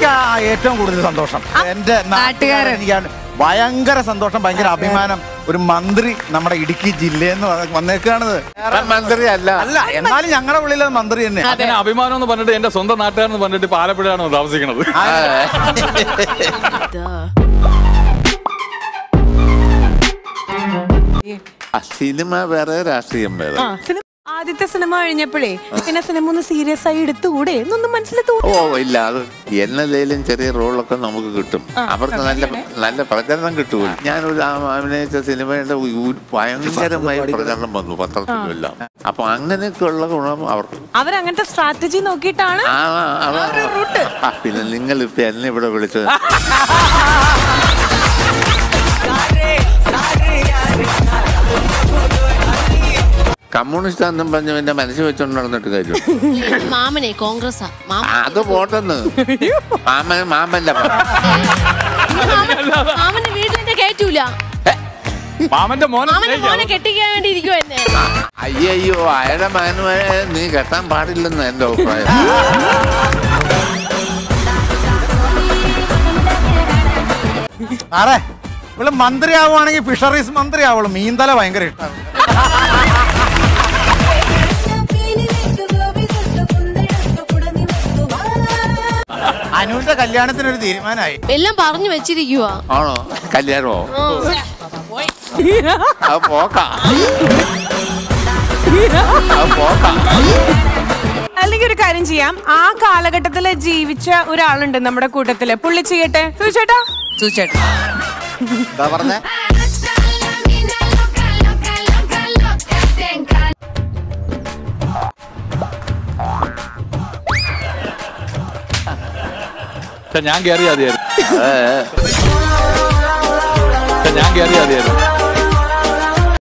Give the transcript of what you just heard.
എനിക്ക് ആ ഏറ്റവും കൂടുതൽ സന്തോഷം എന്റെ നാട്ടുകാരൻ എനിക്കാണ് ഭയങ്കര സന്തോഷം ഭയങ്കര അഭിമാനം ഒരു മന്ത്രി നമ്മുടെ ഇടുക്കി ജില്ലയിൽ നിന്ന് വന്നേക്കാണത് മന്ത്രി അല്ല അല്ല എന്നാലും ഞങ്ങളുടെ ഉള്ളിൽ അത് മന്ത്രി തന്നെ അങ്ങനെ അഭിമാനം എന്ന് പറഞ്ഞിട്ട് എന്റെ സ്വന്തം നാട്ടുകാരെന്ന് പറഞ്ഞിട്ട് ഇപ്പൊ ആലപ്പുഴയാണ് താമസിക്കുന്നത് ആ, സിനിമ വേറെ രാഷ്ട്രീയം വേറെ സിനിമ ആദ്യത്തെ സിനിമ കഴിഞ്ഞപ്പോഴേ പിന്നെ സിനിമ ഒന്ന് സീരിയസ് ആയി എടുത്തുകൂടെ എന്നൊന്നും മനസ്സിലെത്തു ഓ ഇല്ല അത് എന്നതേലും ചെറിയ റോളൊക്കെ നമുക്ക് കിട്ടും അവർക്ക് നല്ല നല്ല പ്രചരണം കിട്ടുമല്ലോ ഞാനൊരു ആ അഭിനയിച്ച സിനിമയുടെ ഉ- ഭയങ്കരമായ പ്രചരണം വന്നു പത്രത്തിലെല്ലാം അപ്പൊ അങ്ങനെയൊക്കെയുള്ള ഗുണം അവർക്ക് അവരങ്ങനത്തെ സ്ട്രാറ്റജി നോക്കിയിട്ടാണ് ആ, ആ, ആ, ആ, പിന്നെ നിങ്ങൾ ഇപ്പൊ എന്നെ ഇവിടെ വിളിച്ചത് കമ്മ്യൂണിസ്റ്റ് എന്നും പറഞ്ഞ് എന്റെ മനസ്സിൽ വെച്ചോണ്ട് നടന്നിട്ട് കാര്യം മാമനെ കോൺഗ്രസ്സാ മാമ അത് പോട്ടെന്ന് മാമൻ മാമല്ല മാമന്റെ വീട്ടിൽ എന്നെ കയറ്റൂല മാമന്റെ മോനെ മാമന്റെ മോനെ സ്നേഹിക്കാം. കെട്ടിക്കാൻ വേണ്ടി ഇരിക്കുവോ എന്നെ അയ്യോ അയാളുടെ മകനുമായി നീ കെട്ടാൻ പാടില്ലെന്ന് എന്റെ അഭിപ്രായം സാറേ ഇവള് മന്ത്രി ആവുകയാണെങ്കിൽ ഫിഷറീസ് മന്ത്രി ആവുള്ളൂ മീൻതല ഭയങ്കര ഇഷ്ടമാണ് അനുവിന്റെ കല്യാണത്തിന് ഒരു തീരുമാനമായി എല്ലാം പറഞ്ഞു വെച്ചിരിക്കുവാ ആണോ കല്യാണമോ അത് പോക്കാ അത് പോക്കാ അല്ലെങ്കിൽ ഒരു കാര്യം ചെയ്യാം ആ കാലഘട്ടത്തില് ജീവിച്ച ഒരാളുണ്ട് നമ്മുടെ കൂട്ടത്തില് പുള്ളി ചെയ്യട്ടെ സുചേട്ടാ സുചേട്ടാ എന്താ പറഞ്ഞേ പക്ഷെ ഞാൻ കയറി മതിയായിരുന്നു പക്ഷെ ഞാൻ കയറി മതിയായിരുന്നു